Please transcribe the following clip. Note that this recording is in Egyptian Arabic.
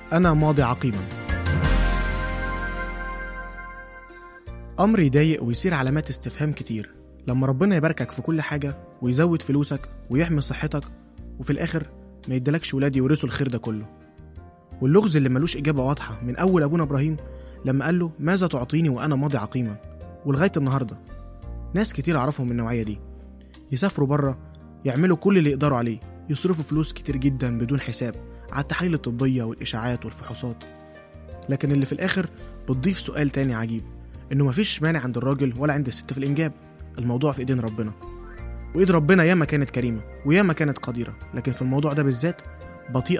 أنا ماضي عقيما أمر يضايق ويصير علامات استفهام كتير لما ربنا يباركك في كل حاجة ويزود فلوسك ويحمي صحتك وفي الآخر ما يدلكش ولاد يورثوا الخير ده كله واللغز اللي ملوش إجابة واضحة من أول أبونا إبراهيم لما قال له ماذا تعطيني وأنا ماضي عقيما ولغاية النهاردة ناس كتير أعرفهم من النوعية دي يسافروا بره يعملوا كل اللي يقدروا عليه يصرفوا فلوس كتير جدا بدون حساب على التحاليل الطبية والإشاعات والفحوصات لكن اللي في الآخر بتضيف سؤال تاني عجيب إنه مفيش مانع عند الراجل ولا عند الست في الإنجاب الموضوع في إيدين ربنا وإيد ربنا ياما كانت كريمة وياما كانت قديرة لكن في الموضوع ده بالذات بطيئة